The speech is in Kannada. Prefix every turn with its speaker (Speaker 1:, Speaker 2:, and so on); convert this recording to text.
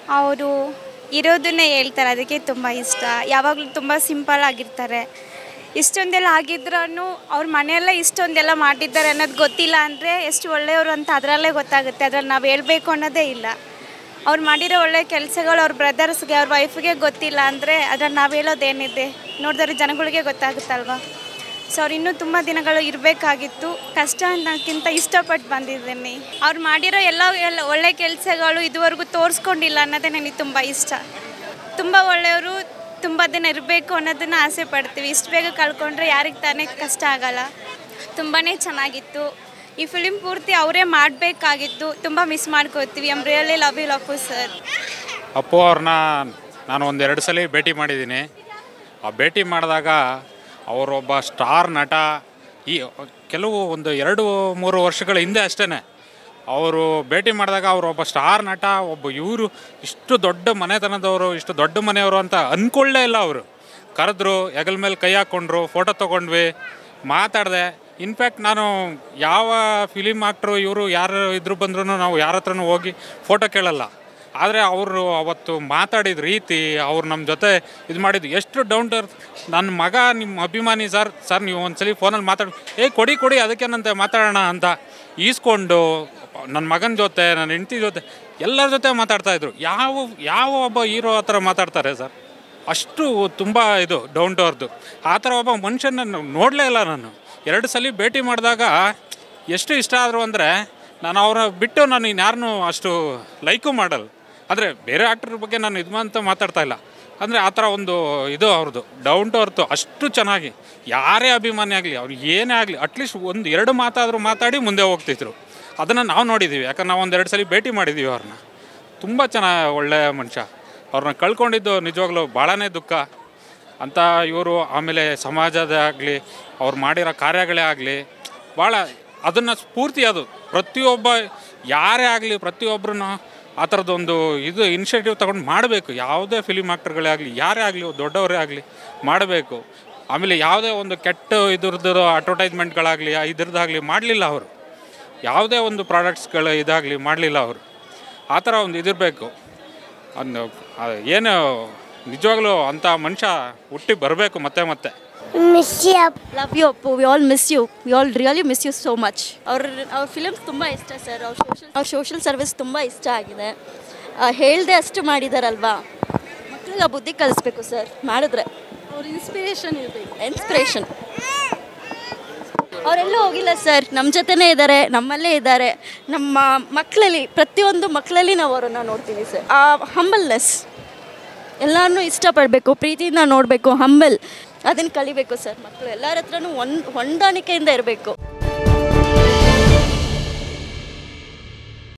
Speaker 1: ಅವರು ಇರೋದನ್ನೇ ಹೇಳ್ತಾರೆ ಅದಕ್ಕೆ ತುಂಬ ಇಷ್ಟ ಯಾವಾಗಲೂ ತುಂಬ ಸಿಂಪಲ್ ಆಗಿರ್ತಾರೆ ಇಷ್ಟೊಂದೆಲ್ಲ ಆಗಿದ್ರೂ ಅವ್ರ ಮನೆಯೆಲ್ಲ ಇಷ್ಟೊಂದೆಲ್ಲ ಮಾಡಿದ್ದಾರೆ ಅನ್ನೋದು ಗೊತ್ತಿಲ್ಲ ಅಂದರೆ ಎಷ್ಟು ಒಳ್ಳೆಯವರು ಅಂತ ಅದರಲ್ಲೇ ಗೊತ್ತಾಗುತ್ತೆ ಅದ್ರಲ್ಲಿ ನಾವು ಹೇಳ್ಬೇಕು ಅನ್ನೋದೇ ಇಲ್ಲ ಅವ್ರು ಮಾಡಿರೋ ಒಳ್ಳೆ ಕೆಲಸಗಳು ಅವ್ರ ಬ್ರದರ್ಸ್ಗೆ ಅವ್ರ ವೈಫ್ಗೆ ಗೊತ್ತಿಲ್ಲ ಅಂದರೆ ಅದ್ರಲ್ಲಿ ನಾವು ಹೇಳೋದೇನಿದೆ ನೋಡಿದ್ರೆ ಜನಗಳಿಗೆ ಗೊತ್ತಾಗುತ್ತಲ್ವಾ ಸೊ ಅವ್ರು ಇನ್ನೂ ತುಂಬ ದಿನಗಳು ಇರಬೇಕಾಗಿತ್ತು ಕಷ್ಟ ಅನ್ನೋಕ್ಕಿಂತ ಇಷ್ಟಪಟ್ಟು ಬಂದಿದ್ದೀನಿ ಅವ್ರು ಮಾಡಿರೋ ಎಲ್ಲ ಎಲ್ಲ ಒಳ್ಳೆ ಕೆಲಸಗಳು ಇದುವರೆಗೂ ತೋರಿಸ್ಕೊಂಡಿಲ್ಲ ಅನ್ನೋದೇ ನನಗೆ ತುಂಬ ಇಷ್ಟ ತುಂಬ ಒಳ್ಳೆಯವರು ತುಂಬ ದಿನ ಇರಬೇಕು ಅನ್ನೋದನ್ನು ಆಸೆ ಪಡ್ತೀವಿ ಇಷ್ಟು ಬೇಗ ಕಳ್ಕೊಂಡ್ರೆ ಯಾರಿಗೆ ತಾನೇ ಕಷ್ಟ ಆಗಲ್ಲ ತುಂಬಾ ಚೆನ್ನಾಗಿತ್ತು ಈ ಫಿಲಿಮ್ ಪೂರ್ತಿ ಅವರೇ ಮಾಡಬೇಕಾಗಿತ್ತು ತುಂಬ ಮಿಸ್ ಮಾಡ್ಕೋತೀವಿ I'm really love you love sir
Speaker 2: Appu ಅವ್ರನ್ನ ನಾನು ಒಂದೆರಡು ಸಲ ಭೇಟಿ ಮಾಡಿದ್ದೀನಿ ಆ ಭೇಟಿ ಮಾಡಿದಾಗ ಅವರೊಬ್ಬ ಸ್ಟಾರ್ ನಟ ಈ ಕೆಲವು ಒಂದು ಎರಡು ಮೂರು ವರ್ಷಗಳ ಹಿಂದೆ ಅಷ್ಟೇ ಅವರು ಭೇಟಿ ಮಾಡಿದಾಗ ಅವರು ಒಬ್ಬ ಸ್ಟಾರ್ ನಟ ಒಬ್ಬ ಇವರು ಇಷ್ಟು ದೊಡ್ಡ ಮನೆತನದವರು ಇಷ್ಟು ದೊಡ್ಡ ಮನೆಯವರು ಅಂತ ಅಂದ್ಕೊಳ್ಳೇ ಇಲ್ಲ ಅವರು ಕರೆದ್ರು ಹೆಗಲ ಮೇಲೆ ಕೈ ಹಾಕ್ಕೊಂಡ್ರು ಫೋಟೋ ತೊಗೊಂಡ್ವಿ ಮಾತಾಡಿದೆ ಇನ್ಫ್ಯಾಕ್ಟ್ ನಾನು ಯಾವ ಫಿಲಿಮ್ ಆಕ್ಟ್ರು ಇವರು ಯಾರು ಇದ್ರು ಬಂದ್ರೂ ನಾವು ಯಾರ ಹತ್ರನೂ ಹೋಗಿ ಫೋಟೋ ಕೇಳಲ್ಲ ಆದರೆ ಅವರು ಅವತ್ತು ಮಾತಾಡಿದ ರೀತಿ ಅವ್ರು ನಮ್ಮ ಜೊತೆ ಇದು ಮಾಡಿದ್ದು ಎಷ್ಟು ಡೌನ್ ಟು ನನ್ನ ಮಗ ನಿಮ್ಮ ಅಭಿಮಾನಿ ಸರ್ ಸರ್ ನೀವು ಒಂದ್ಸಲಿ ಫೋನಲ್ಲಿ ಮಾತಾಡಿ ಏ ಕೊಡಿ ಕೊಡಿ ಅದಕ್ಕೇನಂತೆ ಮಾತಾಡೋಣ ಅಂತ ಈಸ್ಕೊಂಡು ನನ್ನ ಮಗನ ಜೊತೆ ನನ್ನ ಹೆಂಡತಿ ಜೊತೆ ಎಲ್ಲರ ಜೊತೆ ಮಾತಾಡ್ತಾಯಿದ್ರು ಯಾವ ಯಾವ ಒಬ್ಬ ಹೀರೋ ಹತ್ರ ಮಾತಾಡ್ತಾರೆ ಸರ್ ಅಷ್ಟು ತುಂಬ ಇದು ಡೌನ್ ಟು ಅರ್ದು ಆ ಥರ ಒಬ್ಬ ಮನುಷ್ಯನ ನೋಡಲೇ ಇಲ್ಲ ನಾನು ಎರಡು ಸಲ ಭೇಟಿ ಮಾಡಿದಾಗ ಎಷ್ಟು ಇಷ್ಟ ಆದರು ಅಂದರೆ ನಾನು ಅವರ ಬಿಟ್ಟು ನಾನು ಇನ್ಯಾರನ್ನೂ ಅಷ್ಟು ಲೈಕು ಮಾಡಲ್ಲ ಅಂದರೆ ಬೇರೆ ಆಕ್ಟರ್ ಬಗ್ಗೆ ನಾನು ಇದು ಅಂತ ಮಾತಾಡ್ತಾ ಇಲ್ಲ ಅಂದರೆ ಆ ಥರ ಒಂದು ಇದು ಅವ್ರದ್ದು ಡೌನ್ ಟು ಅರ್ತು ಅಷ್ಟು ಚೆನ್ನಾಗಿ ಯಾರೇ ಅಭಿಮಾನಿ ಆಗಲಿ ಅವ್ರು ಏನೇ ಆಗಲಿ ಅಟ್ಲೀಸ್ಟ್ ಒಂದು ಎರಡು ಮಾತಾದರೂ ಮಾತಾಡಿ ಮುಂದೆ ಹೋಗ್ತಿದ್ರು ಅದನ್ನು ನಾವು ನೋಡಿದ್ದೀವಿ ಯಾಕಂದ್ರೆ ನಾವು ಒಂದೆರಡು ಸಲ ಭೇಟಿ ಮಾಡಿದ್ದೀವಿ ಅವ್ರನ್ನ ತುಂಬ ಚೆನ್ನಾಗಿ ಒಳ್ಳೆಯ ಮನುಷ್ಯ ಅವ್ರನ್ನ ಕಳ್ಕೊಂಡಿದ್ದು ನಿಜವಾಗ್ಲೂ ಭಾಳನೇ ದುಃಖ ಅಂತ ಇವರು ಆಮೇಲೆ ಸಮಾಜದ ಆಗಲಿ ಅವ್ರು ಮಾಡಿರೋ ಕಾರ್ಯಗಳೇ ಆಗಲಿ ಭಾಳ ಅದನ್ನು ಸ್ಫೂರ್ತಿ ಅದು ಪ್ರತಿಯೊಬ್ಬ ಯಾರೇ ಆಗಲಿ ಪ್ರತಿಯೊಬ್ಬರೂ ಆ ಥರದ್ದೊಂದು ಇದು ಇನಿಷಿಯೇಟಿವ್ ತೊಗೊಂಡು ಮಾಡಬೇಕು ಯಾವುದೇ ಫಿಲಿಮ್ ಆ್ಯಕ್ಟರ್ಗಳೇ ಆಗಲಿ ಯಾರೇ ಆಗಲಿ ದೊಡ್ಡವರೇ ಆಗಲಿ ಮಾಡಬೇಕು ಆಮೇಲೆ ಯಾವುದೇ ಒಂದು ಕೆಟ್ಟ ಇದ್ರದ್ದು ಅಡ್ವರ್ಟೈಸ್ಮೆಂಟ್ಗಳಾಗಲಿ ಇದ್ರದ್ದಾಗಲಿ ಮಾಡಲಿಲ್ಲ ಅವರು ಯಾವುದೇ ಒಂದು ಪ್ರಾಡಕ್ಟ್ಸ್ಗಳು ಇದಾಗಲಿ ಮಾಡಲಿಲ್ಲ ಅವರು ಆ ಥರ ಒಂದು ಇದಿರಬೇಕು ಒಂದು ಆ, ಏನು ನಿಜವಾಗ್ಲೂ ಅಂಥ ಮನುಷ್ಯ ಹುಟ್ಟಿ ಬರಬೇಕು ಮತ್ತೆ ಮತ್ತೆ
Speaker 3: Miss you.
Speaker 4: Love you Appu we all miss you we all really miss you so much ಅವ್ರ ಅವ್ರ ಫಿಲಮ್ಸ್ ತುಂಬ ಇಷ್ಟ ಸರ್ ಅವ್ರ ಸೋಷಲ್ ಅವ್ರ ಸೋಷಲ್ ಸರ್ವಿಸ್ ತುಂಬ ಇಷ್ಟ ಆಗಿದೆ ಹೇಳ್ದೆ ಅಷ್ಟು ಮಾಡಿದಾರಲ್ವಾ ಮಕ್ಕಳಿಗೆ ಆ ಬುದ್ಧಿ ಕಲಿಸ್ಬೇಕು ಸರ್ ಮಾಡಿದ್ರೆ ಅವ್ರ ಇನ್ಸ್ಪಿರೇಷನ್ ಇರಬೇಕು ಇನ್ಸ್ಪಿರೇಷನ್ ಅವರೆಲ್ಲೂ ಹೋಗಿಲ್ಲ ಸರ್ ನಮ್ಮ ಜೊತೆನೇ ಇದ್ದಾರೆ ನಮ್ಮಲ್ಲೇ ಇದ್ದಾರೆ ನಮ್ಮ ಮಕ್ಕಳಲ್ಲಿ ಪ್ರತಿಯೊಂದು ಮಕ್ಕಳಲ್ಲಿ ನಾವು ಅವರನ್ನು ನೋಡ್ತೀವಿ ಸರ್ ಆ ಹಂಬಲ್ನೆಸ್ ಎಲ್ಲರನ್ನೂ ಇಷ್ಟಪಡಬೇಕು ಪ್ರೀತಿಯಿಂದ ನೋಡಬೇಕು ಹಂಬಲ್ ಅದನ್ನು ಕಲಿಬೇಕು ಸರ್ ಮಕ್ಕಳು ಎಲ್ಲರ ಹತ್ರನೂ ಒಂದು ಹೊಂದಾಣಿಕೆಯಿಂದ ಇರಬೇಕು